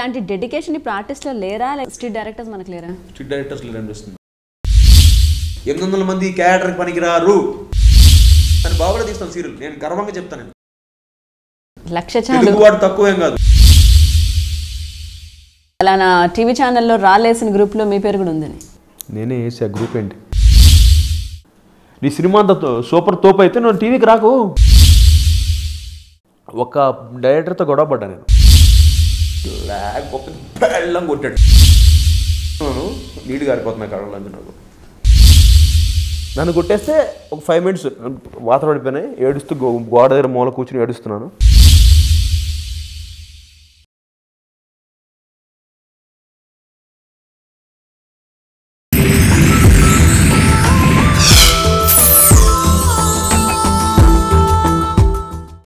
ఇలాంటి డెడికేషన్ ఇప్పుడు ఆర్టిస్ట్లో లేరా స్ట్రీట్ డైరెక్టర్స్ మనకు లేరా స్ట్రీట్ డైరెక్టర్స్ లేరు అనిపిస్తుంది ఎనిమిది వందల మంది ఈ క్యారెక్టర్కి పనికిరారు అని బాగా తీస్తాను సీరియల్ నేను గర్వంగా చెప్తాను నేను లక్ష చాలు తెలుగువాడు తక్కువేం కాదు అలా నా టీవీ ఛానల్లో రాలేసిన గ్రూప్లో మీ పేరు కూడా ఉందని నేనే వేసా గ్రూప్ ఏంటి నీ సినిమా అంత తో- సూపర్ తోపు అయితే నువ్వు టీవీకి రాకు ఒక డైరెక్టర్తో గొడవ పడ్డా నేను లాగ్ గొప్ప బెల్లం కొట్టాడు నేను నీళ్ళు గారిపోతున్నా కళ్ళంతా నాకు నన్ను కొట్టేస్తే ఒక ఫైవ్ మినిట్స్ వాతలు పడిపోయినాయి ఏడుస్తూ గో- గోడ దగ్గర మూల కూర్చుని ఏడుస్తున్నాను